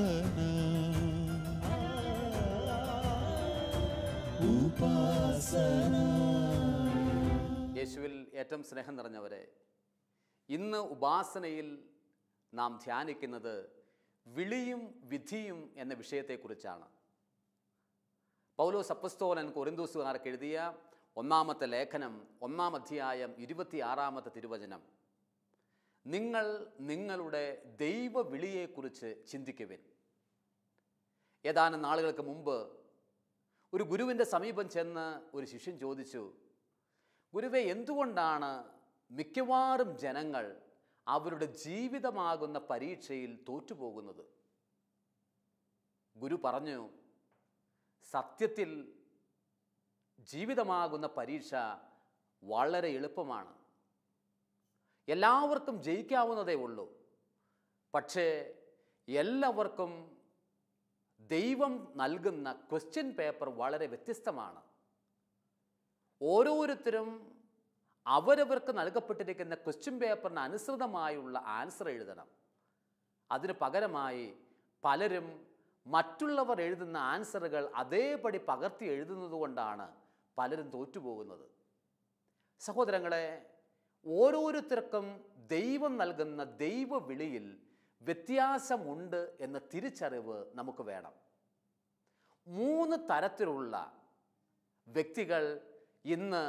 ഉപാസന ഉപാസന യേശുവിൽ ഏറ്റവും സ്നേഹം നിറഞ്ഞവരെ ഇന്ന് ഉപാസനയിൽ നാം ധ്യാനിക്കുന്നത് വിളിയും വിധിയും എന്ന വിഷയത്തെക്കുറിച്ചാണ് പൗലോസ് അപ്പസ്തോലൻ കൊറിന്തോസുകാർക്ക് എഴുതിയ ഒന്നാമത്തെ ലേഖനം ഒന്നാം അധ്യായം ഇരുപത്തിയാറാമത്തെ തിരുവചനം നിങ്ങൾ നിങ്ങളുടെ ദൈവ വിളിയെക്കുറിച്ച് ചിന്തിക്കുവിൻ ഏതാനും നാളുകൾക്ക് മുമ്പ് ഒരു ഗുരുവിൻ്റെ സമീപം ചെന്ന് ഒരു ശിഷ്യൻ ചോദിച്ചു ഗുരുവെ എന്തുകൊണ്ടാണ് മിക്കവാറും ജനങ്ങൾ അവരുടെ ജീവിതമാകുന്ന പരീക്ഷയിൽ തോറ്റുപോകുന്നത് ഗുരു പറഞ്ഞു സത്യത്തിൽ ജീവിതമാകുന്ന പരീക്ഷ വളരെ എളുപ്പമാണ് എല്ലാവർക്കും ജയിക്കാവുന്നതേ ഉള്ളൂ പക്ഷേ എല്ലാവർക്കും ദൈവം നൽകുന്ന ക്വസ്റ്റ്യൻ പേപ്പർ വളരെ വ്യത്യസ്തമാണ് ഓരോരുത്തരും അവരവർക്ക് നൽകപ്പെട്ടിരിക്കുന്ന ക്വസ്റ്റ്യൻ പേപ്പറിന് അനുസൃതമായുള്ള ആൻസർ എഴുതണം അതിന് പകരമായി പലരും മറ്റുള്ളവർ എഴുതുന്ന ആൻസറുകൾ അതേപടി പകർത്തി എഴുതുന്നത് കൊണ്ടാണ് പലരും തോറ്റുപോകുന്നത് സഹോദരങ്ങളെ ഓരോരുത്തർക്കും ദൈവം നൽകുന്ന ദൈവ വിളിയിൽ വ്യത്യാസമുണ്ട് എന്ന തിരിച്ചറിവ് നമുക്ക് വേണം മൂന്ന് തരത്തിലുള്ള വ്യക്തികൾ ഇന്ന്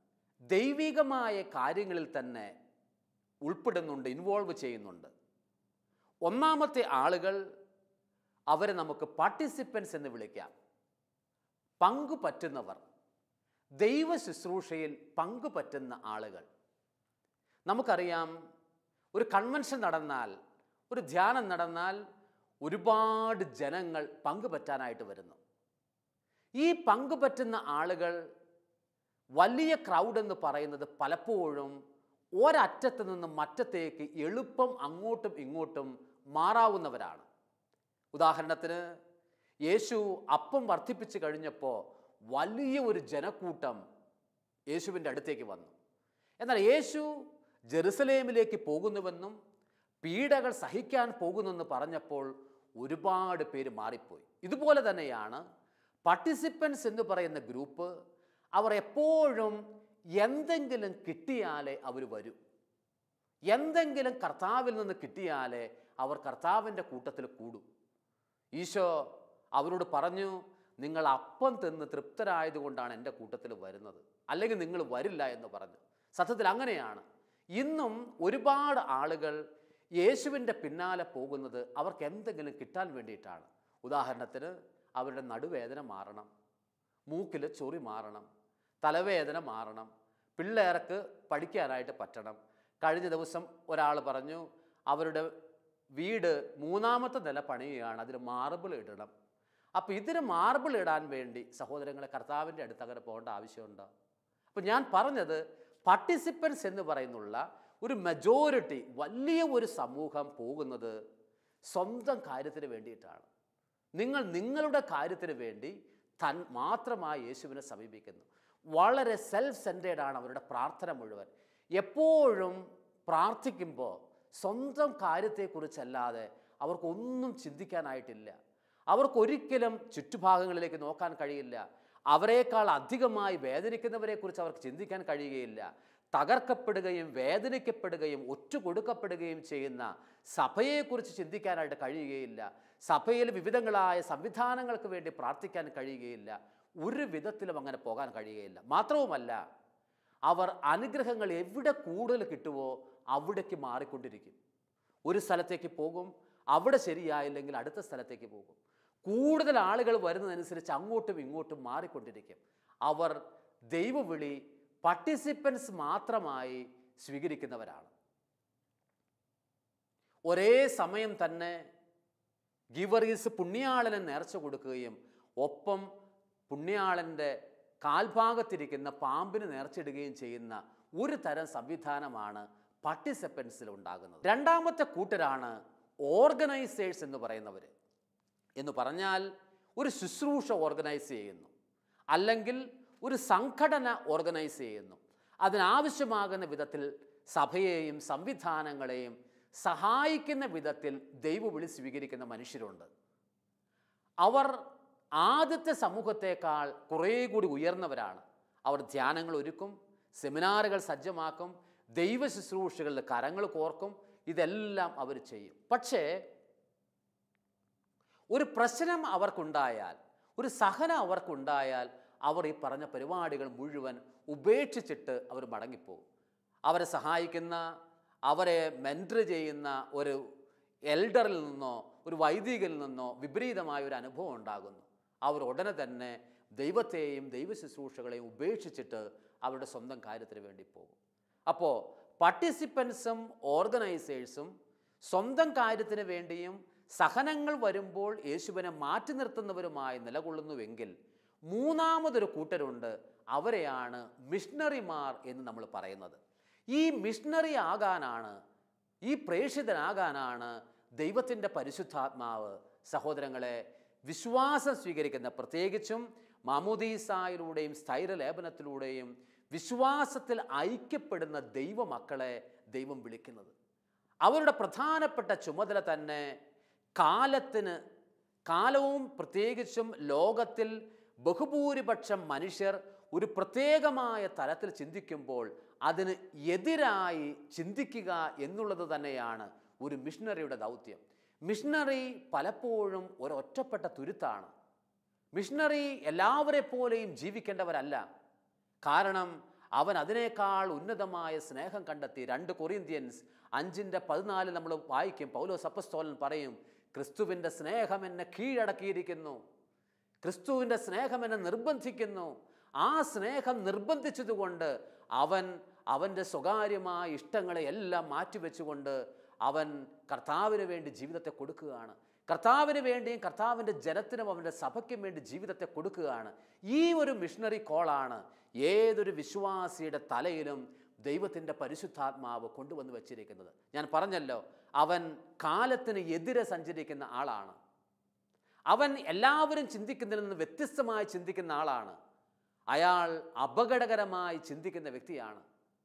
ദൈവികമായ കാര്യങ്ങളിൽ തന്നെ ഉൾപ്പെടുന്നുണ്ട് ഇൻവോൾവ് ചെയ്യുന്നുണ്ട് ഒന്നാമത്തെ ആളുകൾ അവരെ നമുക്ക് പാർട്ടിസിപ്പൻസ് എന്ന് വിളിക്കാം പങ്കുപറ്റുന്നവർ ദൈവ ശുശ്രൂഷയിൽ പങ്കുപറ്റുന്ന ആളുകൾ നമുക്കറിയാം ഒരു കൺവെൻഷൻ നടന്നാൽ ഒരു ധ്യാനം നടന്നാൽ ഒരുപാട് ജനങ്ങൾ പങ്കുപറ്റാനായിട്ട് വരുന്നു ഈ പങ്കുപറ്റുന്ന ആളുകൾ വലിയ ക്രൗഡ് എന്ന് പറയുന്നത് പലപ്പോഴും ഒരറ്റത്ത് നിന്ന് മറ്റത്തേക്ക് എളുപ്പം അങ്ങോട്ടും ഇങ്ങോട്ടും മാറാവുന്നവരാണ് ഉദാഹരണത്തിന് യേശു അപ്പം വർദ്ധിപ്പിച്ചു കഴിഞ്ഞപ്പോൾ വലിയ ഒരു ജനക്കൂട്ടം യേശുവിൻ്റെ അടുത്തേക്ക് വന്നു എന്നാൽ യേശു ജെറുസലേമിലേക്ക് പോകുന്നുവെന്നും പീഡകൾ സഹിക്കാൻ പോകുന്നെന്ന് പറഞ്ഞപ്പോൾ ഒരുപാട് പേര് മാറിപ്പോയി ഇതുപോലെ തന്നെയാണ് പാർട്ടിസിപ്പൻസ് എന്ന് പറയുന്ന ഗ്രൂപ്പ് അവർ എപ്പോഴും എന്തെങ്കിലും കിട്ടിയാലേ അവർ വരൂ എന്തെങ്കിലും കർത്താവിൽ നിന്ന് കിട്ടിയാലേ അവർ കർത്താവിൻ്റെ കൂട്ടത്തിൽ കൂടും ഈശോ അവരോട് പറഞ്ഞു നിങ്ങൾ അപ്പം തിന്ന് തൃപ്തരായതുകൊണ്ടാണ് എൻ്റെ കൂട്ടത്തിൽ വരുന്നത് അല്ലെങ്കിൽ നിങ്ങൾ വരില്ല എന്ന് പറഞ്ഞു സത്യത്തിൽ അങ്ങനെയാണ് ഇന്നും ഒരുപാട് ആളുകൾ യേശുവിൻ്റെ പിന്നാലെ പോകുന്നത് അവർക്ക് എന്തെങ്കിലും കിട്ടാൻ വേണ്ടിയിട്ടാണ് ഉദാഹരണത്തിന് അവരുടെ നടുവേദന മാറണം മൂക്കിൽ ചൊറി മാറണം തലവേദന മാറണം പിള്ളേർക്ക് പഠിക്കാനായിട്ട് പറ്റണം കഴിഞ്ഞ ദിവസം ഒരാൾ പറഞ്ഞു അവരുടെ വീട് മൂന്നാമത്തെ നില പണിയുകയാണ് അതിന് മാർബിൾ ഇടണം അപ്പോൾ ഇതിന് മാർബിൾ ഇടാൻ വേണ്ടി സഹോദരങ്ങളെ കർത്താവിൻ്റെ അടുത്ത് അങ്ങനെ പോകേണ്ട ആവശ്യമുണ്ടോ അപ്പോൾ ഞാൻ പറഞ്ഞത് പാർട്ടിസിപ്പൻസ് എന്ന് പറയുന്നുള്ള ഒരു മെജോറിറ്റി വലിയ ഒരു സമൂഹം പോകുന്നത് സ്വന്തം കാര്യത്തിന് വേണ്ടിയിട്ടാണ് നിങ്ങൾ നിങ്ങളുടെ കാര്യത്തിന് വേണ്ടി തൻ മാത്രമായി യേശുവിനെ സമീപിക്കുന്നു വളരെ സെൽഫ് സെൻറ്റേഡ് ആണ് അവരുടെ പ്രാർത്ഥന മുഴുവൻ എപ്പോഴും പ്രാർത്ഥിക്കുമ്പോൾ സ്വന്തം കാര്യത്തെക്കുറിച്ചല്ലാതെ അവർക്കൊന്നും ചിന്തിക്കാനായിട്ടില്ല അവർക്കൊരിക്കലും ചുറ്റുഭാഗങ്ങളിലേക്ക് നോക്കാൻ കഴിയില്ല അവരെക്കാൾ അധികമായി വേദനിക്കുന്നവരെക്കുറിച്ച് അവർക്ക് ചിന്തിക്കാൻ കഴിയുകയില്ല തകർക്കപ്പെടുകയും വേദനിക്കപ്പെടുകയും ഒറ്റുകൊടുക്കപ്പെടുകയും ചെയ്യുന്ന സഭയെക്കുറിച്ച് ചിന്തിക്കാനായിട്ട് കഴിയുകയില്ല സഭയിൽ വിവിധങ്ങളായ സംവിധാനങ്ങൾക്ക് വേണ്ടി പ്രാർത്ഥിക്കാൻ കഴിയുകയില്ല ഒരു വിധത്തിലും അങ്ങനെ പോകാൻ കഴിയുകയില്ല മാത്രവുമല്ല അവർ അനുഗ്രഹങ്ങൾ എവിടെ കൂടുതൽ കിട്ടുമോ അവിടേക്ക് മാറിക്കൊണ്ടിരിക്കും ഒരു സ്ഥലത്തേക്ക് പോകും അവിടെ ശരിയായില്ലെങ്കിൽ അടുത്ത സ്ഥലത്തേക്ക് പോകും കൂടുതൽ ആളുകൾ വരുന്നതനുസരിച്ച് അങ്ങോട്ടും ഇങ്ങോട്ടും മാറിക്കൊണ്ടിരിക്കും അവർ ദൈവവിളി പാർട്ടിസിപ്പൻസ് മാത്രമായി സ്വീകരിക്കുന്നവരാണ് ഒരേ സമയം തന്നെ ഗിവറീസ് പുണ്യാളന് നേർച്ച കൊടുക്കുകയും ഒപ്പം പുണ്യാളൻ്റെ കാൽഭാഗത്തിരിക്കുന്ന പാമ്പിന് നേർച്ചിടുകയും ചെയ്യുന്ന ഒരു തരം സംവിധാനമാണ് പാർട്ടിസിപ്പൻസിൽ ഉണ്ടാകുന്നത് രണ്ടാമത്തെ കൂട്ടരാണ് ഓർഗനൈസേഴ്സ് എന്ന് പറയുന്നവർ എന്ന് പറഞ്ഞാൽ ഒരു ശുശ്രൂഷ ഓർഗനൈസ് ചെയ്യുന്നു അല്ലെങ്കിൽ ഒരു സംഘടന ഓർഗനൈസ് ചെയ്യുന്നു അതിനാവശ്യമാകുന്ന വിധത്തിൽ സഭയെയും സംവിധാനങ്ങളെയും സഹായിക്കുന്ന വിധത്തിൽ ദൈവവിളി സ്വീകരിക്കുന്ന മനുഷ്യരുണ്ട് അവർ ആദ്യത്തെ സമൂഹത്തേക്കാൾ കുറേ കൂടി ഉയർന്നവരാണ് അവർ ധ്യാനങ്ങൾ ഒരുക്കും സെമിനാറുകൾ സജ്ജമാക്കും ദൈവ ശുശ്രൂഷകളുടെ കരങ്ങൾ കോർക്കും ഇതെല്ലാം അവർ ചെയ്യും പക്ഷേ ഒരു പ്രശ്നം അവർക്കുണ്ടായാൽ ഒരു സഹനം അവർക്കുണ്ടായാൽ അവർ ഈ പറഞ്ഞ പരിപാടികൾ മുഴുവൻ ഉപേക്ഷിച്ചിട്ട് അവർ മടങ്ങിപ്പോകും അവരെ സഹായിക്കുന്ന അവരെ മെൻറ്റർ ചെയ്യുന്ന ഒരു എൽഡറിൽ നിന്നോ ഒരു വൈദികരിൽ നിന്നോ വിപരീതമായ ഒരു അനുഭവം ഉണ്ടാകുന്നു അവർ ഉടനെ തന്നെ ദൈവത്തെയും ദൈവ ശുശ്രൂഷകളെയും ഉപേക്ഷിച്ചിട്ട് അവരുടെ സ്വന്തം കാര്യത്തിന് വേണ്ടി പോകും അപ്പോൾ പാർട്ടിസിപ്പൻസും ഓർഗനൈസേഴ്സും സ്വന്തം കാര്യത്തിന് വേണ്ടിയും സഹനങ്ങൾ വരുമ്പോൾ യേശുവിനെ മാറ്റി നിർത്തുന്നവരുമായി നിലകൊള്ളുന്നുവെങ്കിൽ മൂന്നാമതൊരു കൂട്ടരുണ്ട് അവരെയാണ് മിഷണറിമാർ എന്ന് നമ്മൾ പറയുന്നത് ഈ മിഷണറി ആകാനാണ് ഈ പ്രേക്ഷിതനാകാനാണ് ദൈവത്തിൻ്റെ പരിശുദ്ധാത്മാവ് സഹോദരങ്ങളെ വിശ്വാസം സ്വീകരിക്കുന്ന പ്രത്യേകിച്ചും മാമുദീസായിലൂടെയും സ്ഥൈര്യലേപനത്തിലൂടെയും വിശ്വാസത്തിൽ ഐക്യപ്പെടുന്ന ദൈവമക്കളെ ദൈവം വിളിക്കുന്നത് അവരുടെ പ്രധാനപ്പെട്ട ചുമതല തന്നെ കാലത്തിന് കാലവും പ്രത്യേകിച്ചും ലോകത്തിൽ ബഹുഭൂരിപക്ഷം മനുഷ്യർ ഒരു പ്രത്യേകമായ തലത്തിൽ ചിന്തിക്കുമ്പോൾ അതിന് എതിരായി ചിന്തിക്കുക എന്നുള്ളത് തന്നെയാണ് ഒരു മിഷണറിയുടെ ദൗത്യം മിഷണറി പലപ്പോഴും ഒരൊറ്റപ്പെട്ട തുരുത്താണ് മിഷണറി എല്ലാവരെ പോലെയും ജീവിക്കേണ്ടവരല്ല കാരണം അവൻ അതിനേക്കാൾ ഉന്നതമായ സ്നേഹം കണ്ടെത്തി രണ്ട് കൊറിന്ത്യൻസ് അഞ്ചിൻ്റെ പതിനാല് നമ്മൾ വായിക്കും പൗലോസ് അപ്പസ്തോലൻ പറയും ക്രിസ്തുവിൻ്റെ സ്നേഹം എന്നെ കീഴടക്കിയിരിക്കുന്നു ക്രിസ്തുവിൻ്റെ സ്നേഹം എന്നെ നിർബന്ധിക്കുന്നു ആ സ്നേഹം നിർബന്ധിച്ചതുകൊണ്ട് അവൻ അവൻ്റെ സ്വകാര്യമായ ഇഷ്ടങ്ങളെ എല്ലാം മാറ്റിവെച്ചുകൊണ്ട് അവൻ കർത്താവിന് വേണ്ടി ജീവിതത്തെ കൊടുക്കുകയാണ് കർത്താവിന് വേണ്ടിയും കർത്താവിൻ്റെ ജനത്തിനും അവൻ്റെ സഭയ്ക്കും വേണ്ടി ജീവിതത്തെ കൊടുക്കുകയാണ് ഈ ഒരു മിഷണറി കോളാണ് ഏതൊരു വിശ്വാസിയുടെ തലയിലും ദൈവത്തിൻ്റെ പരിശുദ്ധാത്മാവ് കൊണ്ടുവന്ന് വച്ചിരിക്കുന്നത് ഞാൻ പറഞ്ഞല്ലോ അവൻ കാലത്തിന് എതിരെ സഞ്ചരിക്കുന്ന ആളാണ് അവൻ എല്ലാവരും ചിന്തിക്കുന്നതിൽ നിന്ന് വ്യത്യസ്തമായി ചിന്തിക്കുന്ന ആളാണ് അയാൾ അപകടകരമായി ചിന്തിക്കുന്ന വ്യക്തിയാണ്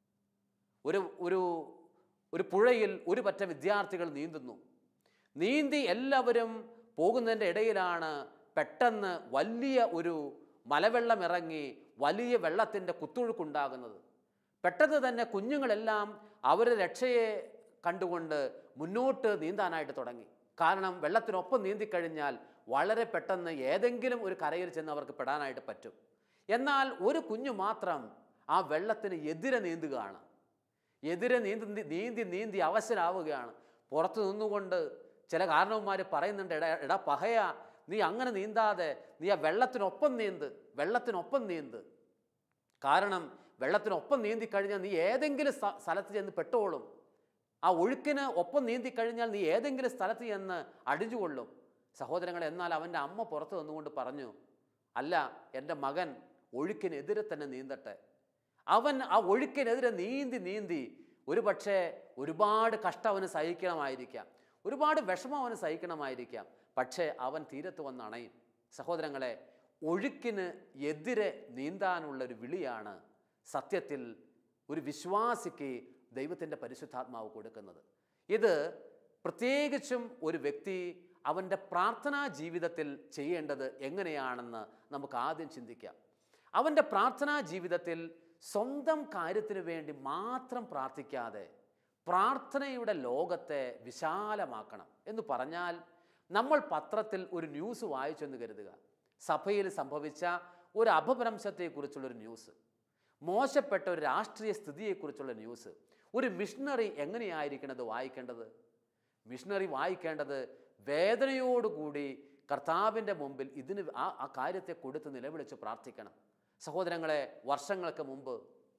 ഒരു ഒരു ഒരു പുഴയിൽ ഒരു പറ്റം വിദ്യാർത്ഥികൾ നീന്തുന്നു നീന്തി എല്ലാവരും പോകുന്നതിൻ്റെ ഇടയിലാണ് പെട്ടെന്ന് വലിയ ഒരു മലവെള്ളം ഇറങ്ങി വലിയ വെള്ളത്തിൻ്റെ കുത്തൊഴുക്കുണ്ടാകുന്നത് പെട്ടെന്ന് തന്നെ കുഞ്ഞുങ്ങളെല്ലാം അവരുടെ രക്ഷയെ കണ്ടുകൊണ്ട് മുന്നോട്ട് നീന്താനായിട്ട് തുടങ്ങി കാരണം വെള്ളത്തിനൊപ്പം നീന്തിക്കഴിഞ്ഞാൽ വളരെ പെട്ടെന്ന് ഏതെങ്കിലും ഒരു കരയിൽ ചെന്ന് അവർക്ക് പെടാനായിട്ട് പറ്റും എന്നാൽ ഒരു കുഞ്ഞു മാത്രം ആ വെള്ളത്തിന് എതിരെ നീന്തുകയാണ് എതിരെ നീന്തി നീന്തി നീന്തി അവശരാവുകയാണ് പുറത്തു നിന്നുകൊണ്ട് ചില കാരണവന്മാർ പറയുന്നുണ്ട് എടാ എടാ പഹയ നീ അങ്ങനെ നീന്താതെ നീ ആ വെള്ളത്തിനൊപ്പം നീന്ത് വെള്ളത്തിനൊപ്പം നീന്ത് കാരണം വെള്ളത്തിനൊപ്പം നീന്തി കഴിഞ്ഞാൽ നീ ഏതെങ്കിലും സ്ഥ- സ്ഥലത്ത് ചെന്ന് പെട്ടോളും ആ ഒഴുക്കിന് ഒപ്പം നീന്തി കഴിഞ്ഞാൽ നീ ഏതെങ്കിലും സ്ഥലത്ത് ചെന്ന് അടിഞ്ഞുകൊള്ളും സഹോദരങ്ങൾ എന്നാൽ അവൻ്റെ അമ്മ പുറത്ത് നിന്നുകൊണ്ട് പറഞ്ഞു അല്ല എൻ്റെ മകൻ ഒഴുക്കിനെതിരെ തന്നെ നീന്തട്ടെ അവൻ ആ ഒഴുക്കിനെതിരെ നീന്തി നീന്തി ഒരു പക്ഷേ ഒരുപാട് കഷ്ടം അവന് സഹിക്കണമായിരിക്കാം ഒരുപാട് വിഷമം അവന് സഹിക്കണമായിരിക്കാം പക്ഷേ അവൻ തീരത്ത് വന്ന് അണയും സഹോദരങ്ങളെ ഒഴുക്കിന് എതിരെ നീന്താനുള്ള ഒരു വിളിയാണ് സത്യത്തിൽ ഒരു വിശ്വാസിക്ക് ദൈവത്തിൻ്റെ പരിശുദ്ധാത്മാവ് കൊടുക്കുന്നത് ഇത് പ്രത്യേകിച്ചും ഒരു വ്യക്തി അവൻ്റെ പ്രാർത്ഥനാ ജീവിതത്തിൽ ചെയ്യേണ്ടത് എങ്ങനെയാണെന്ന് നമുക്ക് ആദ്യം ചിന്തിക്കാം അവൻ്റെ പ്രാർത്ഥനാ ജീവിതത്തിൽ സ്വന്തം കാര്യത്തിന് വേണ്ടി മാത്രം പ്രാർത്ഥിക്കാതെ പ്രാർത്ഥനയുടെ ലോകത്തെ വിശാലമാക്കണം എന്ന് പറഞ്ഞാൽ നമ്മൾ പത്രത്തിൽ ഒരു ന്യൂസ് വായിച്ചെന്ന് കരുതുക സഭയിൽ സംഭവിച്ച ഒരു അപഭ്രംശത്തെക്കുറിച്ചുള്ളൊരു ന്യൂസ് മോശപ്പെട്ട ഒരു രാഷ്ട്രീയ സ്ഥിതിയെക്കുറിച്ചുള്ള ന്യൂസ് ഒരു മിഷണറി എങ്ങനെയായിരിക്കണത് വായിക്കേണ്ടത് മിഷണറി വായിക്കേണ്ടത് വേദനയോടുകൂടി കർത്താവിൻ്റെ മുമ്പിൽ ഇതിന് ആ ആ കാര്യത്തെ കൊടുത്ത് നിലവിളിച്ച് പ്രാർത്ഥിക്കണം സഹോദരങ്ങളെ വർഷങ്ങൾക്ക് മുമ്പ്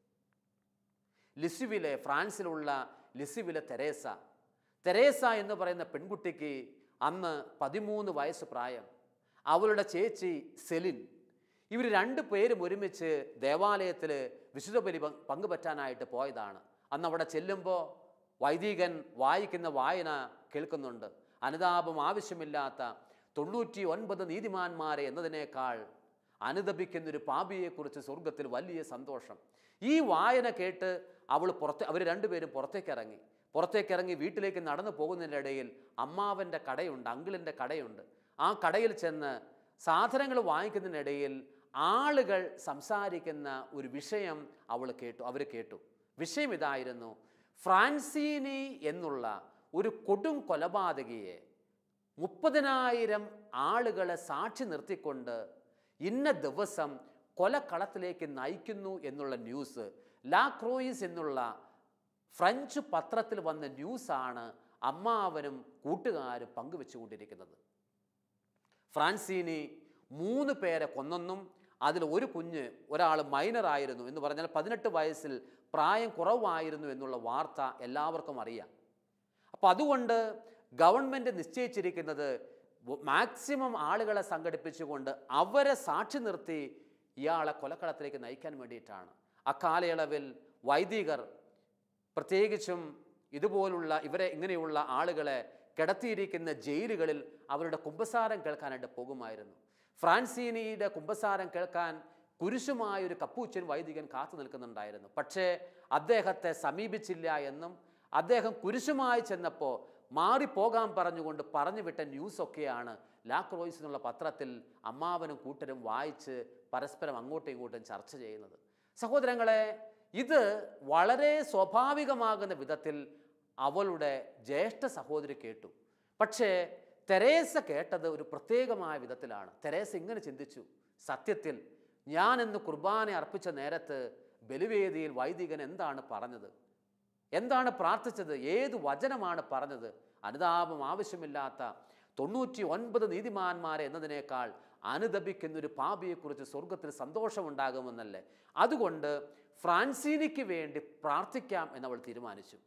ലിസുവിലെ ഫ്രാൻസിലുള്ള ലിസുവിലെ തെരേസ തെരേസ എന്ന് പറയുന്ന പെൺകുട്ടിക്ക് അന്ന് പതിമൂന്ന് വയസ്സ് പ്രായം അവളുടെ ചേച്ചി സെലിൻ ഇവർ രണ്ട് പേരും ഒരുമിച്ച് ദേവാലയത്തിൽ വിശുദ്ധ ബലി പങ്ക് പങ്കുപറ്റാനായിട്ട് പോയതാണ് അന്ന് അവിടെ ചെല്ലുമ്പോൾ വൈദികൻ വായിക്കുന്ന വായന കേൾക്കുന്നുണ്ട് അനുതാപം ആവശ്യമില്ലാത്ത തൊണ്ണൂറ്റി ഒൻപത് നീതിമാന്മാരെ എന്നതിനേക്കാൾ അനുദപിക്കുന്നൊരു പാപിയെക്കുറിച്ച് സ്വർഗത്തിൽ വലിയ സന്തോഷം ഈ വായന കേട്ട് അവൾ പുറത്ത് അവർ രണ്ടുപേരും പുറത്തേക്ക് ഇറങ്ങി പുറത്തേക്ക് ഇറങ്ങി വീട്ടിലേക്ക് നടന്നു പോകുന്നതിൻ്റെ ഇടയിൽ അമ്മാവൻ്റെ കടയുണ്ട് അങ്കിളിൻ്റെ കടയുണ്ട് ആ കടയിൽ ചെന്ന് സാധനങ്ങൾ വാങ്ങിക്കുന്നതിനിടയിൽ ആളുകൾ സംസാരിക്കുന്ന ഒരു വിഷയം അവൾ കേട്ടു അവർ കേട്ടു വിഷയം ഇതായിരുന്നു ഫ്രാൻസീനി എന്നുള്ള ഒരു കൊടും കൊലപാതകിയെ മുപ്പതിനായിരം ആളുകളെ സാക്ഷി നിർത്തിക്കൊണ്ട് ഇന്ന ദിവസം കൊലക്കളത്തിലേക്ക് നയിക്കുന്നു എന്നുള്ള ന്യൂസ് ലാ ക്രോയിസ് എന്നുള്ള ഫ്രഞ്ച് പത്രത്തിൽ വന്ന ന്യൂസാണ് അമ്മാവനും കൂട്ടുകാരും പങ്കുവെച്ചുകൊണ്ടിരിക്കുന്നത് ഫ്രാൻസീനി മൂന്ന് പേരെ കൊന്നെന്നും അതിൽ ഒരു കുഞ്ഞ് ഒരാൾ മൈനർ ആയിരുന്നു എന്ന് പറഞ്ഞാൽ പതിനെട്ട് വയസ്സിൽ പ്രായം കുറവായിരുന്നു എന്നുള്ള വാർത്ത എല്ലാവർക്കും അറിയാം അപ്പോൾ അതുകൊണ്ട് ഗവൺമെൻറ് നിശ്ചയിച്ചിരിക്കുന്നത് മാക്സിമം ആളുകളെ സംഘടിപ്പിച്ചുകൊണ്ട് അവരെ സാക്ഷി നിർത്തി ഇയാളെ കൊലക്കളത്തിലേക്ക് നയിക്കാൻ വേണ്ടിയിട്ടാണ് അക്കാലയളവിൽ വൈദികർ പ്രത്യേകിച്ചും ഇതുപോലുള്ള ഇവരെ ഇങ്ങനെയുള്ള ആളുകളെ കിടത്തിയിരിക്കുന്ന ജയിലുകളിൽ അവരുടെ കുമ്പസാരം കേൾക്കാനായിട്ട് പോകുമായിരുന്നു ഫ്രാൻസീനിയുടെ കുമ്പസാരം കേൾക്കാൻ കുരിശുമായൊരു കപ്പൂച്ചൻ വൈദികൻ കാത്തു നിൽക്കുന്നുണ്ടായിരുന്നു പക്ഷേ അദ്ദേഹത്തെ സമീപിച്ചില്ല എന്നും അദ്ദേഹം കുരിശുമായി ചെന്നപ്പോൾ മാറിപ്പോകാൻ പറഞ്ഞുകൊണ്ട് പറഞ്ഞു വിട്ട ന്യൂസൊക്കെയാണ് ലാക്ക് റോയ്സ് എന്നുള്ള പത്രത്തിൽ അമ്മാവനും കൂട്ടരും വായിച്ച് പരസ്പരം അങ്ങോട്ടും ഇങ്ങോട്ടും ചർച്ച ചെയ്യുന്നത് സഹോദരങ്ങളെ ഇത് വളരെ സ്വാഭാവികമാകുന്ന വിധത്തിൽ അവളുടെ ജ്യേഷ്ഠ സഹോദരി കേട്ടു പക്ഷേ തെരേസ കേട്ടത് ഒരു പ്രത്യേകമായ വിധത്തിലാണ് തെരേസ ഇങ്ങനെ ചിന്തിച്ചു സത്യത്തിൽ ഞാൻ ഇന്ന് കുർബാന അർപ്പിച്ച നേരത്ത് ബലിവേദിയിൽ വൈദികൻ എന്താണ് പറഞ്ഞത് എന്താണ് പ്രാർത്ഥിച്ചത് ഏത് വചനമാണ് പറഞ്ഞത് അനുതാപം ആവശ്യമില്ലാത്ത തൊണ്ണൂറ്റി ഒൻപത് നീതിമാന്മാരെ എന്നതിനേക്കാൾ അനുദപിക്കുന്ന ഒരു പാപിയെക്കുറിച്ച് സ്വർഗത്തിൽ സന്തോഷമുണ്ടാകുമെന്നല്ലേ അതുകൊണ്ട് ഫ്രാൻസീനിക്ക് വേണ്ടി പ്രാർത്ഥിക്കാം എന്നവൾ തീരുമാനിച്ചു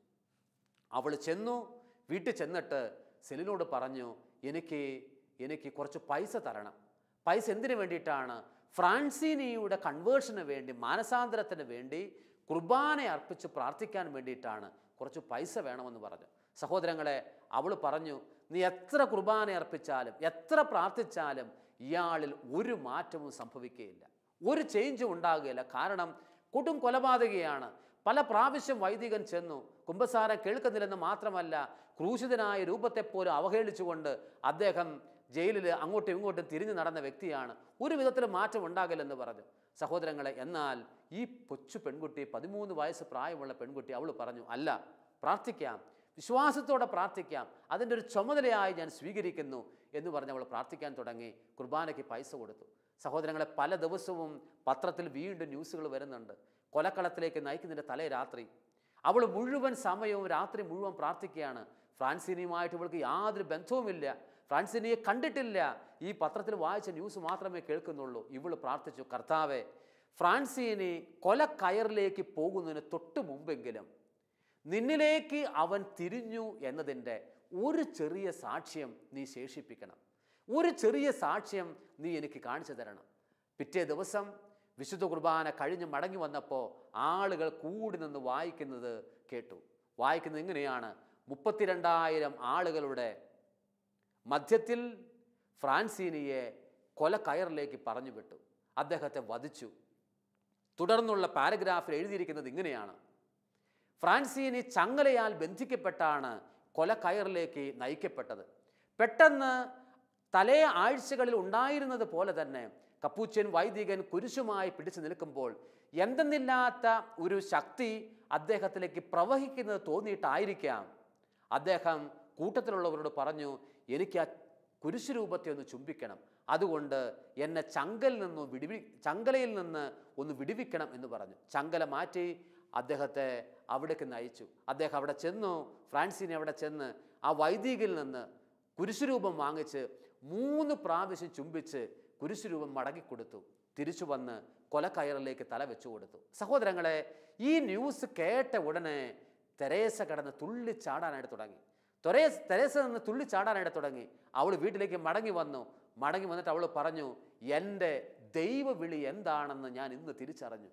അവൾ ചെന്നു വീട്ടിൽ ചെന്നിട്ട് സെലിനോട് പറഞ്ഞു എനിക്ക് എനിക്ക് കുറച്ച് പൈസ തരണം പൈസ എന്തിനു വേണ്ടിയിട്ടാണ് ഫ്രാൻസീനിയുടെ കൺവേർഷന് വേണ്ടി മാനസാന്തരത്തിന് വേണ്ടി കുർബാന അർപ്പിച്ച് പ്രാർത്ഥിക്കാൻ വേണ്ടിയിട്ടാണ് കുറച്ച് പൈസ വേണമെന്ന് പറഞ്ഞു സഹോദരങ്ങളെ അവൾ പറഞ്ഞു നീ എത്ര കുർബാന അർപ്പിച്ചാലും എത്ര പ്രാർത്ഥിച്ചാലും ഇയാളിൽ ഒരു മാറ്റവും സംഭവിക്കുകയില്ല ഒരു ചേഞ്ചും ഉണ്ടാകുകയില്ല കാരണം കൊടും കൊലപാതകയാണ് പല പ്രാവശ്യം വൈദികൻ ചെന്നു കുംഭസാരം കേൾക്കുന്നില്ലെന്ന് മാത്രമല്ല ക്രൂശിതനായ രൂപത്തെപ്പോലും അവഹേളിച്ചുകൊണ്ട് അദ്ദേഹം ജയിലിൽ അങ്ങോട്ടും ഇങ്ങോട്ടും തിരിഞ്ഞു നടന്ന വ്യക്തിയാണ് ഒരു വിധത്തിൽ മാറ്റം ഉണ്ടാകില്ലെന്ന് പറഞ്ഞു സഹോദരങ്ങളെ എന്നാൽ ഈ കൊച്ചു പെൺകുട്ടി പതിമൂന്ന് വയസ്സ് പ്രായമുള്ള പെൺകുട്ടി അവൾ പറഞ്ഞു അല്ല പ്രാർത്ഥിക്കാം വിശ്വാസത്തോടെ പ്രാർത്ഥിക്കാം അതിൻ്റെ ഒരു ചുമതലയായി ഞാൻ സ്വീകരിക്കുന്നു എന്ന് പറഞ്ഞ് അവൾ പ്രാർത്ഥിക്കാൻ തുടങ്ങി കുർബാനയ്ക്ക് പൈസ കൊടുത്തു സഹോദരങ്ങളെ പല ദിവസവും പത്രത്തിൽ വീണ്ടും ന്യൂസുകൾ വരുന്നുണ്ട് കൊലക്കളത്തിലേക്ക് നയിക്കുന്നതിൻ്റെ തലേ രാത്രി അവൾ മുഴുവൻ സമയവും രാത്രി മുഴുവൻ പ്രാർത്ഥിക്കുകയാണ് ഫ്രാൻസിനിയുമായിട്ട് ഇവൾക്ക് യാതൊരു ബന്ധവുമില്ല ഫ്രാൻസിനിയെ കണ്ടിട്ടില്ല ഈ പത്രത്തിൽ വായിച്ച ന്യൂസ് മാത്രമേ കേൾക്കുന്നുള്ളൂ ഇവൾ പ്രാർത്ഥിച്ചു കർത്താവെ ഫ്രാൻസിനി കൊലക്കയറിലേക്ക് പോകുന്നതിന് തൊട്ട് മുമ്പെങ്കിലും നിന്നിലേക്ക് അവൻ തിരിഞ്ഞു എന്നതിൻ്റെ ഒരു ചെറിയ സാക്ഷ്യം നീ ശേഷിപ്പിക്കണം ഒരു ചെറിയ സാക്ഷ്യം നീ എനിക്ക് കാണിച്ചു തരണം പിറ്റേ ദിവസം വിശുദ്ധ കുർബാന കഴിഞ്ഞ് മടങ്ങി വന്നപ്പോൾ ആളുകൾ കൂടി നിന്ന് വായിക്കുന്നത് കേട്ടു വായിക്കുന്നത് ഇങ്ങനെയാണ് മുപ്പത്തിരണ്ടായിരം ആളുകളുടെ മധ്യത്തിൽ ഫ്രാൻസീനിയെ കൊലക്കയറിലേക്ക് പറഞ്ഞു വിട്ടു അദ്ദേഹത്തെ വധിച്ചു തുടർന്നുള്ള പാരഗ്രാഫിൽ എഴുതിയിരിക്കുന്നത് ഇങ്ങനെയാണ് ഫ്രാൻസീനി ചങ്ങലയാൽ ബന്ധിക്കപ്പെട്ടാണ് കൊലക്കയറിലേക്ക് നയിക്കപ്പെട്ടത് പെട്ടെന്ന് തലേ ആഴ്ചകളിൽ ഉണ്ടായിരുന്നത് പോലെ തന്നെ കപ്പൂച്ചൻ വൈദികൻ കുരിശുമായി പിടിച്ചു നിൽക്കുമ്പോൾ എന്തെന്നില്ലാത്ത ഒരു ശക്തി അദ്ദേഹത്തിലേക്ക് പ്രവഹിക്കുന്നത് തോന്നിയിട്ടായിരിക്കാം അദ്ദേഹം കൂട്ടത്തിലുള്ളവരോട് പറഞ്ഞു എനിക്ക് ആ കുരിശു രൂപത്തെ ഒന്ന് ചുംബിക്കണം അതുകൊണ്ട് എന്നെ ചങ്കലിൽ നിന്ന് വിടിവി ചങ്കലയിൽ നിന്ന് ഒന്ന് വിടുവിക്കണം എന്ന് പറഞ്ഞു ചങ്കല മാറ്റി അദ്ദേഹത്തെ അവിടേക്ക് നയിച്ചു അദ്ദേഹം അവിടെ ചെന്നു ഫ്രാൻസിനെ അവിടെ ചെന്ന് ആ വൈദികിൽ നിന്ന് കുരിശുരൂപം വാങ്ങിച്ച് മൂന്ന് പ്രാവശ്യം ചുംബിച്ച് കുരിശുരൂപം മടങ്ങിക്കൊടുത്തു തിരിച്ചു വന്ന് കൊലക്കയറിലേക്ക് തല വെച്ചു കൊടുത്തു സഹോദരങ്ങളെ ഈ ന്യൂസ് കേട്ട ഉടനെ തെരേസ കടന്ന് തുള്ളിച്ചാടാനായിട്ട് തുടങ്ങി തെരേസ് തെരേസ നിന്ന് തുള്ളിച്ചാടാനായിട്ട് തുടങ്ങി അവൾ വീട്ടിലേക്ക് മടങ്ങി വന്നു മടങ്ങി വന്നിട്ട് അവൾ പറഞ്ഞു എൻ്റെ ദൈവവിളി എന്താണെന്ന് ഞാൻ ഇന്ന് തിരിച്ചറിഞ്ഞു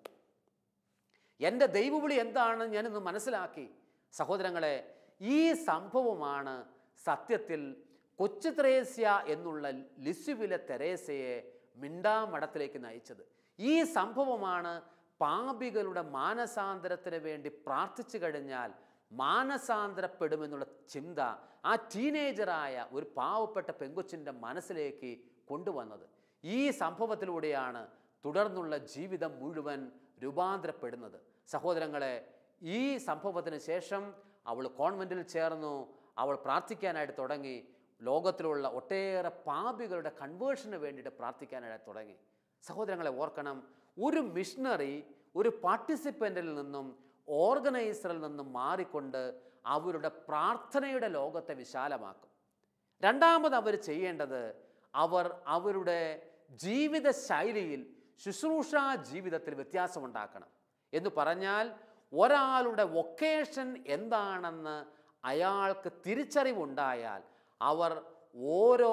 എൻ്റെ ദൈവവിളി എന്താണെന്ന് ഞാൻ ഇന്ന് മനസ്സിലാക്കി സഹോദരങ്ങളെ ഈ സംഭവമാണ് സത്യത്തിൽ കൊച്ചു തെരേസ്യ എന്നുള്ള ലിസുവിലെ തെരേസയെ മിണ്ടാമഠത്തിലേക്ക് നയിച്ചത് ഈ സംഭവമാണ് പാപികളുടെ മാനസാന്തരത്തിന് വേണ്ടി പ്രാർത്ഥിച്ചു കഴിഞ്ഞാൽ മാനസാന്തരപ്പെടുമെന്നുള്ള ചിന്ത ആ ടീനേജറായ ഒരു പാവപ്പെട്ട പെങ്കൊച്ചിൻ്റെ മനസ്സിലേക്ക് കൊണ്ടുവന്നത് ഈ സംഭവത്തിലൂടെയാണ് തുടർന്നുള്ള ജീവിതം മുഴുവൻ രൂപാന്തരപ്പെടുന്നത് സഹോദരങ്ങളെ ഈ സംഭവത്തിന് ശേഷം അവൾ കോൺവെൻറ്റിൽ ചേർന്നു അവൾ പ്രാർത്ഥിക്കാനായിട്ട് തുടങ്ങി ലോകത്തിലുള്ള ഒട്ടേറെ പാപികളുടെ കൺവേർഷന് വേണ്ടിയിട്ട് പ്രാർത്ഥിക്കാനായിട്ട് തുടങ്ങി സഹോദരങ്ങളെ ഓർക്കണം ഒരു മിഷണറി ഒരു പാർട്ടിസിപ്പൻറ്റിൽ നിന്നും ഓർഗനൈസറിൽ നിന്നും മാറിക്കൊണ്ട് അവരുടെ പ്രാർത്ഥനയുടെ ലോകത്തെ വിശാലമാക്കും രണ്ടാമത് അവർ ചെയ്യേണ്ടത് അവർ അവരുടെ ജീവിത ശൈലിയിൽ ശുശ്രൂഷ ജീവിതത്തിൽ വ്യത്യാസമുണ്ടാക്കണം എന്ന് പറഞ്ഞാൽ ഒരാളുടെ വൊക്കേഷൻ എന്താണെന്ന് അയാൾക്ക് തിരിച്ചറിവുണ്ടായാൽ അവർ ഓരോ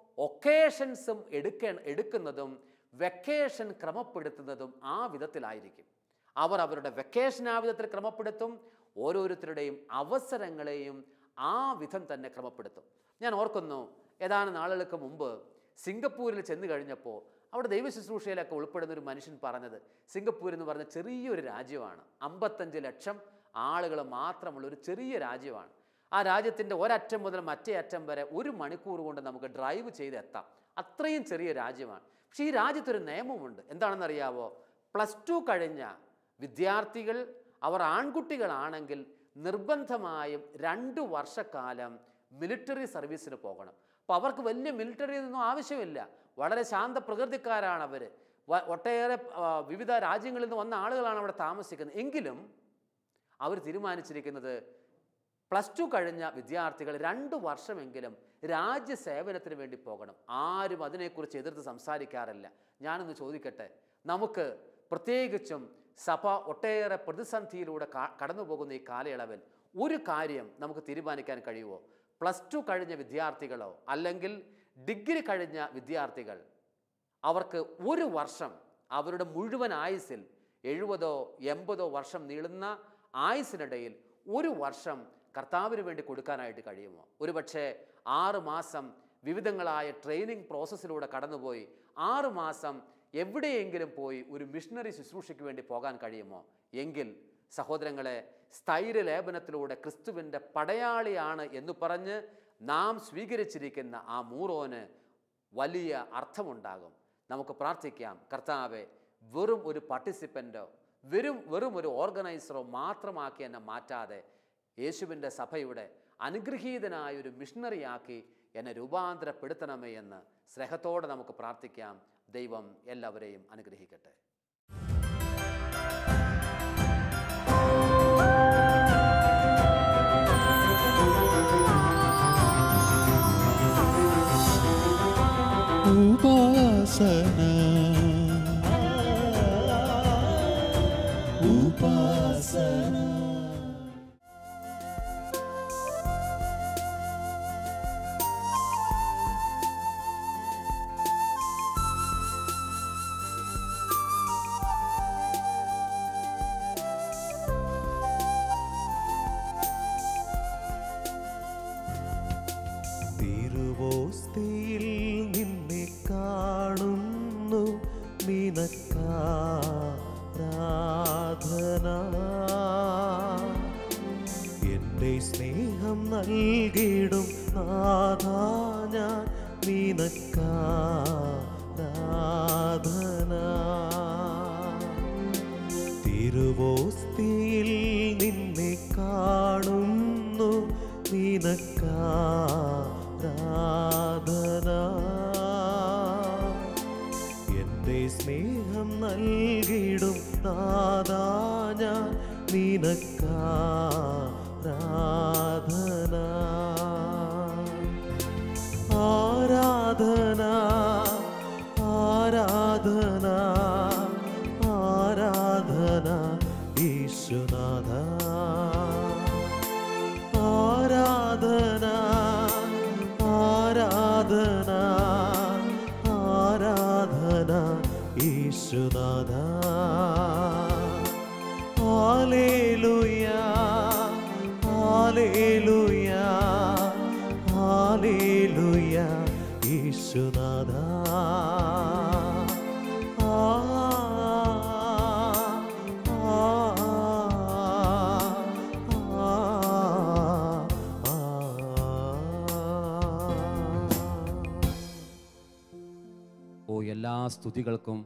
ഒക്കേഷൻസും എടുക്ക എടുക്കുന്നതും വെക്കേഷൻ ക്രമപ്പെടുത്തുന്നതും ആ വിധത്തിലായിരിക്കും അവർ അവരുടെ വെക്കേഷൻ ആ വിധത്തിൽ ക്രമപ്പെടുത്തും ഓരോരുത്തരുടെയും അവസരങ്ങളെയും ആ വിധം തന്നെ ക്രമപ്പെടുത്തും ഞാൻ ഓർക്കുന്നു ഏതാനും നാളുകൾക്ക് മുമ്പ് സിംഗപ്പൂരിൽ ചെന്ന് കഴിഞ്ഞപ്പോൾ അവിടെ ദൈവ ശുശ്രൂഷയിലൊക്കെ ഉൾപ്പെടുന്ന ഒരു മനുഷ്യൻ പറഞ്ഞത് സിംഗപ്പൂർ എന്ന് പറഞ്ഞ ചെറിയൊരു രാജ്യമാണ് അമ്പത്തഞ്ച് ലക്ഷം ആളുകൾ മാത്രമുള്ള ഒരു ചെറിയ രാജ്യമാണ് ആ രാജ്യത്തിൻ്റെ ഒരറ്റം മുതൽ മറ്റേ അറ്റം വരെ ഒരു മണിക്കൂർ കൊണ്ട് നമുക്ക് ഡ്രൈവ് ചെയ്ത് എത്താം അത്രയും ചെറിയ രാജ്യമാണ് പക്ഷേ ഈ രാജ്യത്തൊരു നിയമമുണ്ട് എന്താണെന്നറിയാവോ പ്ലസ് ടു കഴിഞ്ഞ വിദ്യാർത്ഥികൾ അവർ ആൺകുട്ടികളാണെങ്കിൽ നിർബന്ധമായും രണ്ട് വർഷക്കാലം മിലിറ്ററി സർവീസിന് പോകണം അപ്പോൾ അവർക്ക് വലിയ മിലിറ്ററി ഒന്നും ആവശ്യമില്ല വളരെ ശാന്ത പ്രകൃതിക്കാരാണ് അവർ ഒട്ടേറെ ആ, വിവിധ രാജ്യങ്ങളിൽ നിന്ന് വന്ന ആളുകളാണ് അവിടെ താമസിക്കുന്നത് എങ്കിലും അവർ തീരുമാനിച്ചിരിക്കുന്നത് പ്ലസ് ടു കഴിഞ്ഞ വിദ്യാർത്ഥികൾ രണ്ട് വർഷമെങ്കിലും രാജ്യസേവനത്തിന് വേണ്ടി പോകണം ആരും അതിനെക്കുറിച്ച് എതിർത്ത് സംസാരിക്കാറില്ല ഞാനൊന്ന് ചോദിക്കട്ടെ നമുക്ക് പ്രത്യേകിച്ചും സഭ ഒട്ടേറെ പ്രതിസന്ധിയിലൂടെ ക- കടന്നു പോകുന്ന ഈ കാലയളവിൽ ഒരു കാര്യം നമുക്ക് തീരുമാനിക്കാൻ കഴിയുമോ പ്ലസ് ടു കഴിഞ്ഞ വിദ്യാർത്ഥികളോ അല്ലെങ്കിൽ ഡിഗ്രി കഴിഞ്ഞ വിദ്യാർത്ഥികൾ അവർക്ക് ഒരു വർഷം അവരുടെ മുഴുവൻ ആയുസ്സിൽ എഴുപതോ എൺപതോ വർഷം നീളുന്ന ആയുസ്സിനിടയിൽ ഒരു വർഷം കർത്താവിന് വേണ്ടി കൊടുക്കാനായിട്ട് കഴിയുമോ ഒരുപക്ഷെ ആറ് മാസം വിവിധങ്ങളായ ട്രെയിനിങ് പ്രോസസ്സിലൂടെ കടന്നുപോയി ആറ് മാസം എവിടെയെങ്കിലും പോയി ഒരു മിഷണറി ശുശ്രൂഷയ്ക്ക് വേണ്ടി പോകാൻ കഴിയുമോ എങ്കിൽ സഹോദരങ്ങളെ സ്ഥൈര്യലേപനത്തിലൂടെ ക്രിസ്തുവിൻ്റെ പടയാളിയാണ് എന്ന് പറഞ്ഞ് നാം സ്വീകരിച്ചിരിക്കുന്ന ആ മൂറോന് വലിയ അർത്ഥമുണ്ടാകും നമുക്ക് പ്രാർത്ഥിക്കാം കർത്താവെ വെറും ഒരു പാർട്ടിസിപ്പൻ്റോ വെറും വെറും ഒരു ഓർഗനൈസറോ മാത്രമാക്കി എന്നെ മാറ്റാതെ യേശുവിൻ്റെ സഭയുടെ അനുഗ്രഹീതനായ ഒരു മിഷണറിയാക്കി എന്നെ രൂപാന്തരപ്പെടുത്തണമേ എന്ന് സ്നേഹത്തോടെ നമുക്ക് പ്രാർത്ഥിക്കാം ദൈവം എല്ലാവരെയും അനുഗ്രഹിക്കട്ടെ ഉപാസന ഉപാസന തിരുവോസ്തിയിൽ നിന്നെ കാണുന്നു നിനക്കാരാധന എന്റെ സ്നേഹം നൽകിടും നാഥാ ഞാൻ നിനക്കാരാധന തിരുവോസ്തിയിൽ നിന്നെ കാണുന്നു നിനക്കാരാധന എന്റെ സ്നേഹം നൽകിടും നാദാ ഞാൻ നിനക്കാരാധന ആരാധന ആരാധന ആരാധന ഈശ്വനാഥ ആരാധന ആരാധന ആരാധന ഈശ്വനാഥ Hallelujah, Hallelujah, Hallelujah, ഈശുനാഥ ആ, ആ, ആ, സ്തുതികൾക്കും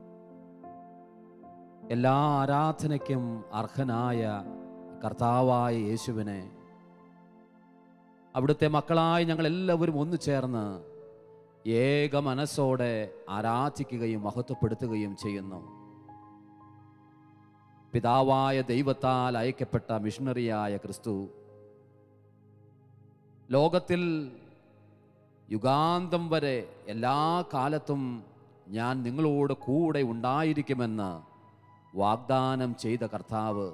എല്ലാ ആരാധനയ്ക്കും അർഹനായ കർത്താവായ യേശുവിനെ അവിടുത്തെ മക്കളായി ഞങ്ങൾ എല്ലാവരും ഒന്നു ചേർന്ന് ഏക മനസ്സോടെ ആരാധിക്കുകയും മഹത്വപ്പെടുത്തുകയും ചെയ്യുന്നു പിതാവായ ദൈവത്താൽ അയക്കപ്പെട്ട മിഷണറിയായ ക്രിസ്തു ലോകത്തിൽ യുഗാന്തം വരെ എല്ലാ കാലത്തും ഞാൻ നിങ്ങളോട് കൂടെ ഉണ്ടായിരിക്കുമെന്ന് വാഗ്ദാനം ചെയ്ത കർത്താവ്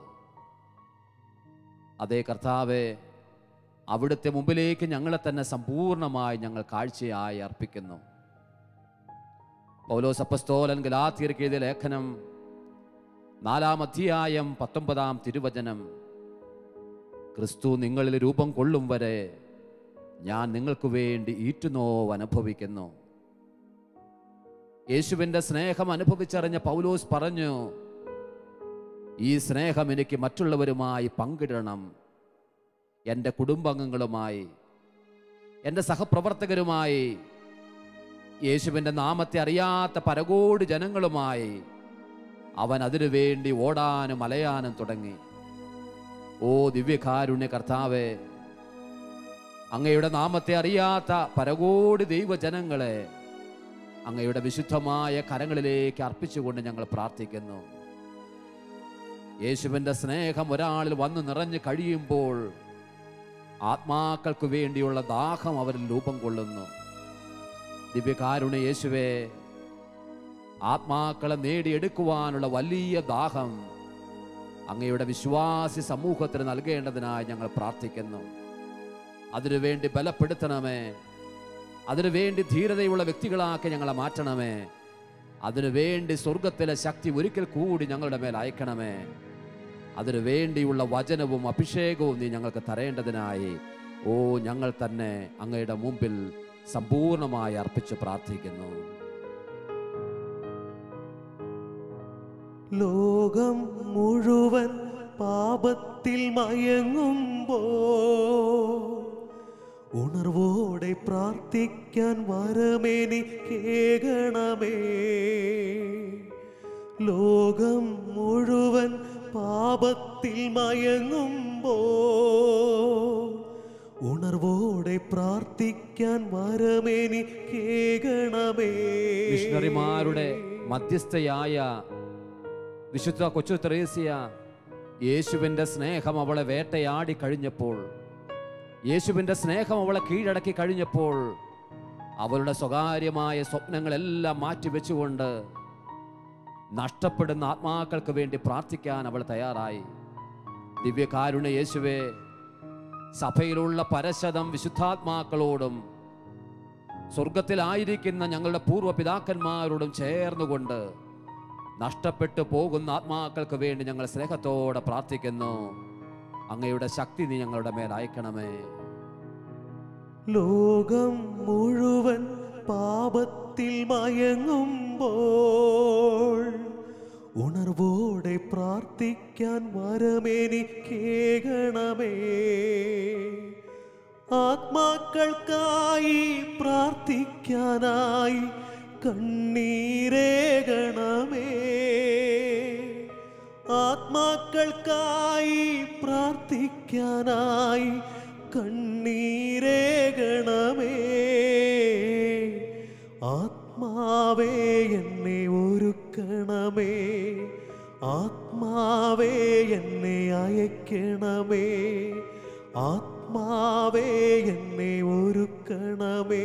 അതേ കർത്താവെ അവിടുത്തെ മുമ്പിലേക്ക് ഞങ്ങളെ തന്നെ സമ്പൂർണമായി ഞങ്ങൾ കാഴ്ചയായി അർപ്പിക്കുന്നു പൗലോസ് അപ്പസ്തോലൻ ഗലാത്തിയർക്ക് എഴുതിയ ലേഖനം നാലാം അധ്യായം പത്തൊമ്പതാം തിരുവചനം ക്രിസ്തു നിങ്ങളിൽ രൂപം കൊള്ളും വരെ ഞാൻ നിങ്ങൾക്ക് വേണ്ടി ഈറ്റുനോവ് അനുഭവിക്കുന്നു യേശുവിൻ്റെ സ്നേഹം അനുഭവിച്ചറിഞ്ഞ പൗലോസ് പറഞ്ഞു ഈ സ്നേഹം എനിക്ക് മറ്റുള്ളവരുമായി പങ്കിടണം എൻ്റെ കുടുംബാംഗങ്ങളുമായി എൻ്റെ സഹപ്രവർത്തകരുമായി യേശുവിൻ്റെ നാമത്തെ അറിയാത്ത പരകോടി ജനങ്ങളുമായി അവൻ അതിനു വേണ്ടി ഓടാനും അലയാനും തുടങ്ങി ഓ ദിവ്യകാരുണ്യ കർത്താവേ അങ്ങയുടെ നാമത്തെ അറിയാത്ത പരകോടി ദൈവജനങ്ങളെ അങ്ങയുടെ വിശുദ്ധമായ കരങ്ങളിലേക്ക് അർപ്പിച്ചുകൊണ്ട് ഞങ്ങൾ പ്രാർത്ഥിക്കുന്നു യേശുവിൻ്റെ സ്നേഹം ഒരാളിൽ വന്നു നിറഞ്ഞു കഴിയുമ്പോൾ ആത്മാക്കൾക്ക് വേണ്ടിയുള്ള ദാഹം അവരിൽ രൂപം കൊള്ളുന്നു ദിവ്യകാരുണ്യ യേശുവേ ആത്മാക്കളെ നേടിയെടുക്കുവാനുള്ള വലിയ ദാഹം അങ്ങയുടെ വിശ്വാസി സമൂഹത്തിന് നൽകേണ്ടതിനായി ഞങ്ങൾ പ്രാർത്ഥിക്കുന്നു അതിനുവേണ്ടി ബലപ്പെടുത്തണമേ അതിനുവേണ്ടി ധീരതയുള്ള വ്യക്തികളാക്കി ഞങ്ങളെ മാറ്റണമേ അതിനുവേണ്ടി സ്വർഗത്തിലെ ശക്തി ഒരിക്കൽ കൂടി ഞങ്ങളുടെ മേൽ അയക്കണമേ അതിനു വേണ്ടിയുള്ള വചനവും അഭിഷേകവും നീ ഞങ്ങൾക്ക് തരേണ്ടതിനായി ഓ ഞങ്ങൾ തന്നെ അങ്ങയുടെ മുമ്പിൽ സമ്പൂർണമായി അർപ്പിച്ച് പ്രാർത്ഥിക്കുന്നു ലോകം മുഴുവൻ പാപത്തിൽ മയങ്ങുമ്പോ ഉണർവോടെ പ്രാർത്ഥിക്കാൻ വരമേനി കേകണമേ ലോകം മുഴുവൻ പാപത്തിൽ മയങ്ങുമ്പോ ഉണർവോടെ പ്രാർത്ഥിക്കാൻ വരമേനി കേകണമേ മിഷണറിമാരുടെ മധ്യസ്ഥയായ വിശുദ്ധ കൊച്ചു ത്രേസ്യ യേശുവിൻ്റെ സ്നേഹം അവളെ വേട്ടയാടി കഴിഞ്ഞപ്പോൾ യേശുവിൻ്റെ സ്നേഹം അവളെ കീഴടക്കി കഴിഞ്ഞപ്പോൾ അവളുടെ സ്വകാര്യമായ സ്വപ്നങ്ങളെല്ലാം മാറ്റിവെച്ചുകൊണ്ട് നഷ്ടപ്പെടുന്ന ആത്മാക്കൾക്ക് വേണ്ടി പ്രാർത്ഥിക്കാൻ അവൾ തയ്യാറായി ദിവ്യകാരുണ്യ യേശുവെ സഭയിലുള്ള പരശതം വിശുദ്ധാത്മാക്കളോടും സ്വർഗത്തിലായിരിക്കുന്ന ഞങ്ങളുടെ പൂർവ്വ പിതാക്കന്മാരോടും ചേർന്നുകൊണ്ട് നഷ്ടപ്പെട്ടു പോകുന്ന ആത്മാക്കൾക്ക് വേണ്ടി ഞങ്ങൾ സ്നേഹത്തോടെ പ്രാർത്ഥിക്കുന്നു അങ്ങയുടെ ശക്തി നീ ഞങ്ങളുടെ മേൽ അയക്കണമേ ലോകം മുഴുവൻ പാപത്തിൽ മയങ്ങുമ്പോൾ ഉണർവോടെ പ്രാർത്ഥിക്കാൻ വരമേനി കേകണമേ ആത്മാക്കൾക്കായി പ്രാർത്ഥിക്കാനായി കണ്ണീരേകണമേ ആത്മാക്കൾക്കായി പ്രാർത്ഥിക്കാനായി കണ്ണീരേകണമേ ആത്മാവേ എന്നെ ഒരുക്കണമേ ആത്മാവേ എന്നെ അയക്കണമേ ആത്മാവേ എന്നെ ഒരുക്കണമേ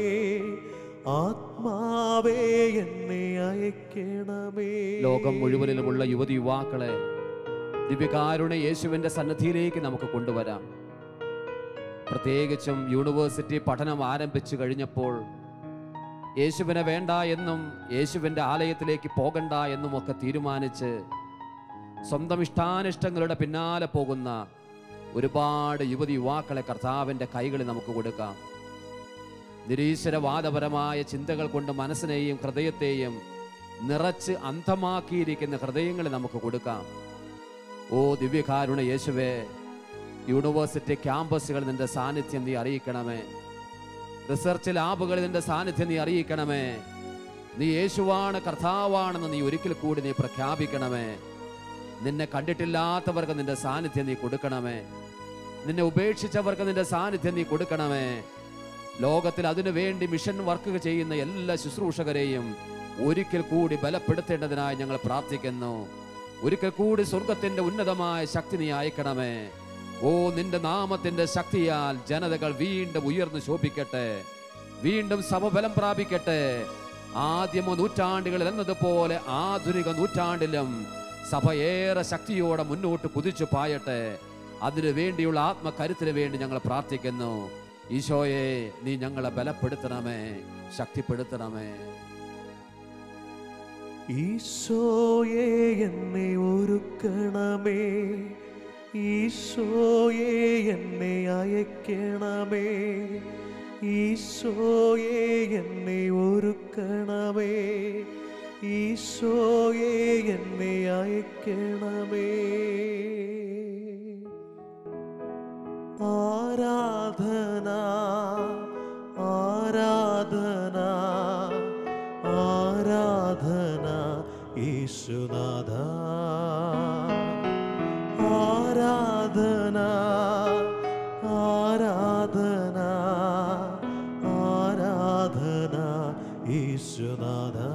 ആത്മാവേ എന്നെ അയക്കണമേ ലോകം മുഴുവനിലുമുള്ള യുവതി യുവാക്കളെ ദിവ്യകാരുണ്യ യേശുവിൻ്റെ സന്നദ്ധിയിലേക്ക് നമുക്ക് കൊണ്ടുവരാം പ്രത്യേകിച്ചും യൂണിവേഴ്സിറ്റി പഠനം ആരംഭിച്ചു കഴിഞ്ഞപ്പോൾ യേശുവിനെ വേണ്ട എന്നും യേശുവിൻ്റെ ആലയത്തിലേക്ക് പോകണ്ട എന്നും ഒക്കെ തീരുമാനിച്ച് സ്വന്തം ഇഷ്ടാനിഷ്ടങ്ങളുടെ പിന്നാലെ പോകുന്ന ഒരുപാട് യുവതി യുവാക്കളെ കർത്താവിൻ്റെ കൈകളിൽ നമുക്ക് കൊടുക്കാം നിരീശ്വരവാദപരമായ ചിന്തകൾ കൊണ്ട് മനസ്സിനെയും ഹൃദയത്തെയും നിറച്ച് അന്ധമാക്കിയിരിക്കുന്ന ഹൃദയങ്ങളെ നമുക്ക് കൊടുക്കാം ഓ ദിവ്യകാരുണ യേശുവേ യൂണിവേഴ്സിറ്റി ക്യാമ്പസുകൾ നിന്റെ സാന്നിധ്യം നീ അറിയിക്കണമേ റിസർച്ച് ലാബുകളിൽ നിന്റെ സാന്നിധ്യം നീ അറിയിക്കണമേ നീ യേശുവാണ് കർത്താവാണെന്ന് നീ ഒരിക്കൽ കൂടി നീ പ്രഖ്യാപിക്കണമേ നിന്നെ കണ്ടിട്ടില്ലാത്തവർക്ക് നിന്റെ സാന്നിധ്യം നീ കൊടുക്കണമേ നിന്നെ ഉപേക്ഷിച്ചവർക്ക് നിന്റെ സാന്നിധ്യം നീ കൊടുക്കണമേ ലോകത്തിൽ അതിനു വേണ്ടി മിഷൻ വർക്ക് ചെയ്യുന്ന എല്ലാ ശുശ്രൂഷകരെയും ഒരിക്കൽ കൂടി ബലപ്പെടുത്തേണ്ടതിനായി ഞങ്ങൾ പ്രാർത്ഥിക്കുന്നു ഒരിക്കൽ കൂടി സ്വർഗത്തിന്റെ ഉന്നതമായ ശക്തി നീ അയക്കണമേ ഓ നിന്റെ നാമത്തിന്റെ ശക്തിയാൽ ജനതകൾ വീണ്ടും ഉയർന്നു ശോഭിക്കട്ടെ വീണ്ടും സഭ ബലം പ്രാപിക്കട്ടെ ആദ്യമോ നൂറ്റാണ്ടുകളിൽ എന്നതുപോലെ ആധുനിക നൂറ്റാണ്ടിലും സഭ ഏറെ ശക്തിയോടെ മുന്നോട്ട് കുതിച്ചു പായട്ടെ അതിനു വേണ്ടിയുള്ള ആത്മകരുത്തിന് വേണ്ടി ഞങ്ങൾ പ്രാർത്ഥിക്കുന്നു ഈശോയെ നീ ഞങ്ങളെ ബലപ്പെടുത്തണമേ ശക്തിപ്പെടുത്തണമേ ഈശോയെ എന്നെ ഒരുക്കണമേ ഈശോയെ എന്നെ അയക്കണമേ ഈശോയെ എന്നെ ഒരുക്കണമേ ഈശോയെ എന്നെ അയക്കണമേ ആരാധന ആരാധന ആരാധന യേശുനാഥ ആരാധന ആരാധന ആരാധന യേശുനാഥ